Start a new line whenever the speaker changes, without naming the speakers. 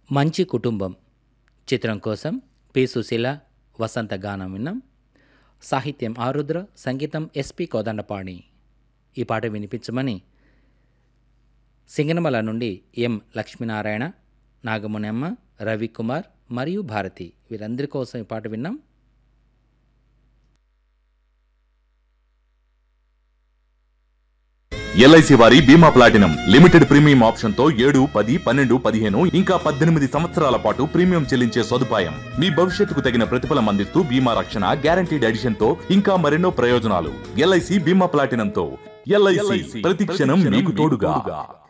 మంచి కుటుంబం చిత్రం కోసం పి సుశీల వసంత గానం విన్నాం సాహిత్యం ఆరుద్ర సంగీతం ఎస్పి కోదండపాణి ఈ పాట వినిపించమని సింగనమల నుండి ఎం లక్ష్మీనారాయణ నాగమునమ్మ రవికుమార్ మరియు భారతి వీరందరి కోసం ఈ పాట విన్నాం
ఎల్ఐసి వారి బీమా ప్లాటినం లిమిటెడ్ ప్రీమియం ఆప్షన్ తో ఏడు పది పన్నెండు పదిహేను ఇంకా పద్దెనిమిది సంవత్సరాల పాటు ప్రీమియం చెల్లించే సదుపాయం మీ భవిష్యత్తుకు తగిన ప్రతిఫలం అందిస్తూ బీమా రక్షణ గ్యారంటీడ్ ఎడిషన్ తో ఇంకా మరెన్నో ప్రయోజనాలు ఎల్ఐసి బీమా ప్లాటినం తో ఎల్ఐసి ప్రతి క్షణం మీకు తోడుగా